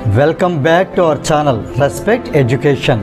Welcome back to our channel Respect Education.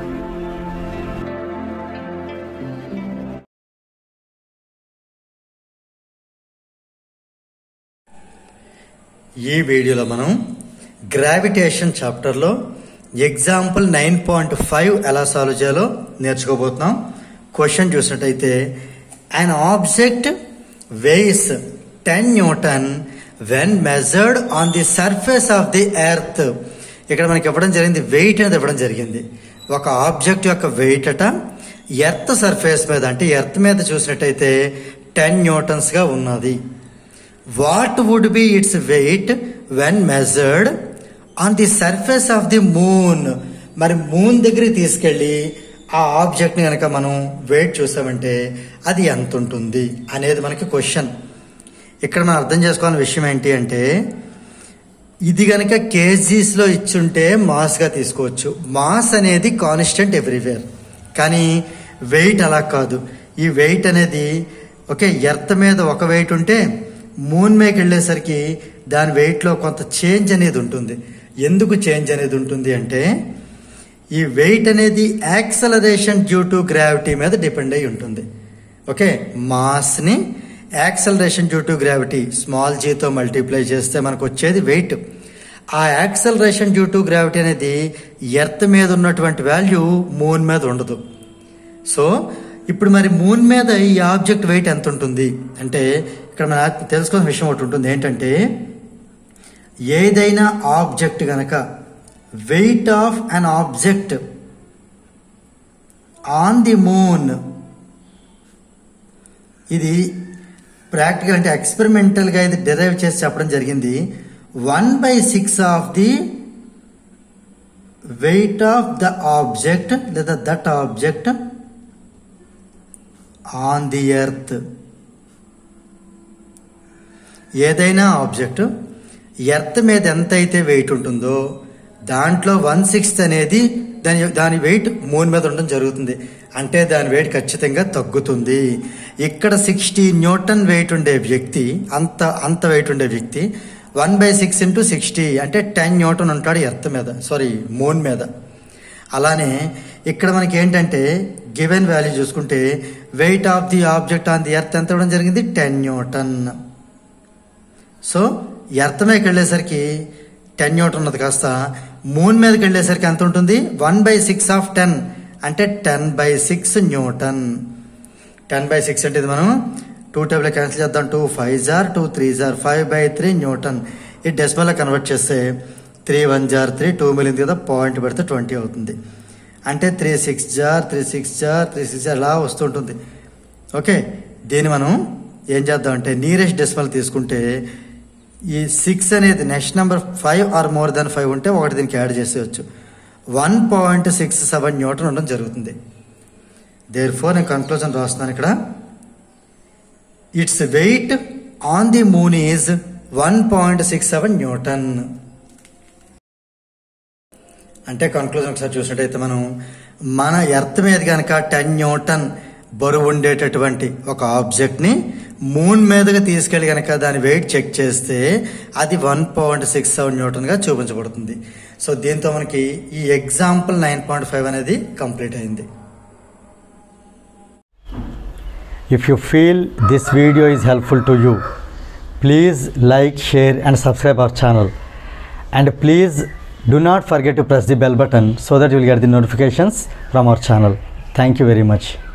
ఈ వీడియోలో మనం గ్రావిటేషన్ చాప్టర్లో ఎగ్జాంపుల్ నైన్ పాయింట్ ఫైవ్ ఎలా సాల్వ్ చేయాలో నేర్చుకోబోతున్నాం క్వశ్చన్ చూసినట్టయితే an object weighs ten newton when measured on the surface of the earth ఇక్కడ మనకి ఇవ్వడం జరిగింది వెయిట్ అనేది ఇవ్వడం జరిగింది ఒక ఆబ్జెక్ట్ యొక్క వెయిట్ అట ఎర్త్ సర్ఫేస్ మీద అంటే ఎర్త్ మీద చూసినట్టయితే టెన్ న్యూటన్స్గా ఉన్నది what would be its weight when measured on the surface of the moon మరి మూన్ దగ్గరికి తీసుకెళ్ళి ఆ ఆబ్జెక్ట్ని కనుక మనం వెయిట్ చూసామంటే అది ఎంత ఉంటుంది అనేది మనకి క్వశ్చన్ ఇక్కడ మనం అర్థం చేసుకోవాల్సిన విషయం ఏంటి అంటే ఇది గనక కేజీస్లో ఇచ్చుంటే మాస్గా తీసుకోవచ్చు మాస్ అనేది కాన్స్టెంట్ ఎవ్రీవేర్ కానీ వెయిట్ అలా కాదు ఈ వెయిట్ అనేది ఓకే ఎర్త్ మీద ఒక వెయిట్ ఉంటే మూన్ మీదకి వెళ్ళేసరికి దాని వెయిట్లో కొంత చేంజ్ అనేది ఉంటుంది ఎందుకు చేంజ్ అనేది ఉంటుంది అంటే ఈ వెయిట్ అనేది యాక్సలరేషన్ డ్యూ టు గ్రావిటీ మీద డిపెండ్ అయి ఉంటుంది ఓకే మాస్ని acceleration due to gravity small జీతో మల్టిప్లై చేస్తే మనకు వచ్చేది వెయిట్ ఆ యాక్సలరేషన్ డ్యూ టు గ్రావిటీ అనేది ఎర్త్ మీద ఉన్నటువంటి వాల్యూ మూన్ మీద ఉండదు సో ఇప్పుడు మరి మూన్ మీద ఈ ఆబ్జెక్ట్ వెయిట్ ఎంత ఉంటుంది అంటే ఇక్కడ మన తెలుసుకోవాల్సిన విషయం ఒకటి ఉంటుంది ఏంటంటే ఏదైనా ఆబ్జెక్ట్ గనక weight of an object on the moon ఇది ప్రాక్టికల్ అంటే ఎక్స్పెరిమెంటల్గా ఇది డిరైవ్ చేసి చెప్పడం జరిగింది one by six of the weight of the object లేదా that object on the earth ఏదైనా ఆబ్జెక్ట్ ఎర్త్ మీద ఎంత అయితే వెయిట్ ఉంటుందో దాంట్లో వన్ సిక్స్త్ అనేది దాని దాని వెయిట్ మూన్ మీద ఉండడం జరుగుతుంది అంటే దాని వెయిట్ ఖచ్చితంగా తగ్గుతుంది ఇక్కడ సిక్స్టీ న్యూటన్ వెయిట్ ఉండే వ్యక్తి అంత అంత వెయిట్ ఉండే వ్యక్తి one by six into sixty అంటే టెన్ న్యూటన్ ఉంటాడు ఎర్త్ మీద సారీ మూన్ మీద అలానే ఇక్కడ మనకి ఏంటంటే గివెన్ వాల్యూ చూసుకుంటే weight of the object on the earth ఎంత ఇవ్వడం జరిగింది టెన్ న్యూటన్ సో ఎర్త్ మీదకి వెళ్ళేసరికి టెన్ న్యూటన్ ఉన్నది కాస్త మూన్ మీదకి వెళ్ళేసరికి ఎంత ఉంటుంది one by six of ten అంటే ten by six newton ten by six అంటే ఇది మనం టూ టేబుల్ క్యాన్సిల్ చేద్దాం టూ ఫైవ్ జార్ టూ త్రీ జార్ ఫైవ్ బై త్రీ న్యూటన్ ఈ డెసిమల్లో కన్వర్ట్ చేస్తే త్రీ వన్ జార్ త్రీ టూ మిలింది కదా పాయింట్ పెడితే ట్వంటీ అవుతుంది అంటే త్రీ సిక్స్ జార్ త్రీ సిక్స్ జార్ త్రీ సిక్స్ జార్ అలా వస్తుంటుంది ఓకే దీన్ని మనం ఏం చేద్దాం అంటే నియరెస్ట్ డెసిమల్ తీసుకుంటే ఈ సిక్స్ అనేది next number five or more than five ఉంటే ఒకటి దీనికి యాడ్ చేసేయచ్చు one point six seven newton ఉండడం జరుగుతుంది దేర్ ఫోర్ నేను కన్క్లూజన్ రాస్తున్నాను ఇక్కడ it's weight on the moon is one point six seven newton అంటే కన్క్లూజన్ ఒకసారి చూసినట్టయితే మనం మన ఎర్త్ మీద కనుక టెన్ న్యూటన్ బరువు ఉండేటటువంటి ఒక ఆబ్జెక్ట్ని మూన్ మీదగా తీసుకెళ్ళి కనుక దాని వెయిట్ చెక్ చేస్తే అది వన్ పాయింట్ సిక్స్ సెవెన్ న్యూటన్గా చూపించబడుతుంది సో దీంతో మనకి ఈ ఎగ్జాంపుల్ నైన్ పాయింట్ ఫైవ్ అనేది కంప్లీట్ అయింది If you feel this video is helpful to you, please like, share, and subscribe our channel. And please do not forget to press the bell button so that you will get the notifications from our channel. Thank you very much.